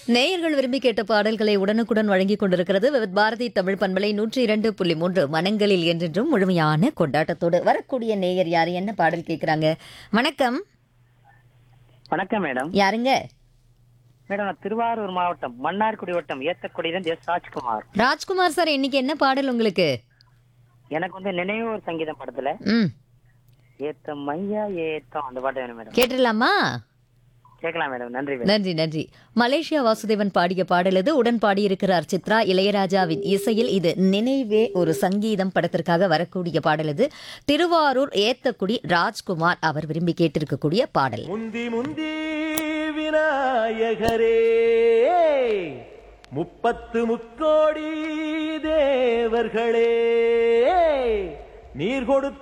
நேயர்கள் விரும்பி கேட்ட பாடல்களை உடனுக்குடன் வழங்கிக் கொண்டிருக்கிறது விவித் பாரதி தமிழ் பண்பலை நூற்றி இரண்டு புள்ளி மூன்று மனங்களில் என்றென்றும் முழுமையான கொண்டாட்டத்தோடு வரக்கூடிய நேயர் யார் என்ன பாடல் கேட்குறாங்க வணக்கம் வணக்கம் மேடம் யாருங்க மேடம் நான் திருவாரூர் மாவட்டம் மன்னார்குடி வட்டம் ஏத்தக்குடியிலிருந்து எஸ் ராஜ்குமார் ராஜ்குமார் சார் இன்னைக்கு என்ன பாடல் உங்களுக்கு எனக்கு வந்து நினைவோர் சங்கீதம் படத்துல ம் ஏத்தம் ஐயா ஏத்தம் அந்த பாட்டு வேணும் மேடம் கேட்டுடலாமா கேட்கலாம் மேடம் நன்றி மேடம் நன்றி நன்றி மலேசியா வாசுதேவன் பாடிய பாடல் இது உடன் பாடியிருக்கிறார் சித்ரா இளையராஜாவின் இசையில் இது நினைவே ஒரு சங்கீதம் படத்திற்காக வரக்கூடிய பாடல் இது திருவாரூர் ஏத்தக்குடி ராஜ்குமார் அவர் விரும்பி கேட்டிருக்கக்கூடிய பாடல் முந்தி முந்தி விநாயகரே முப்பத்து முக்கோடி தேவர்களே நீர் கொடுத்த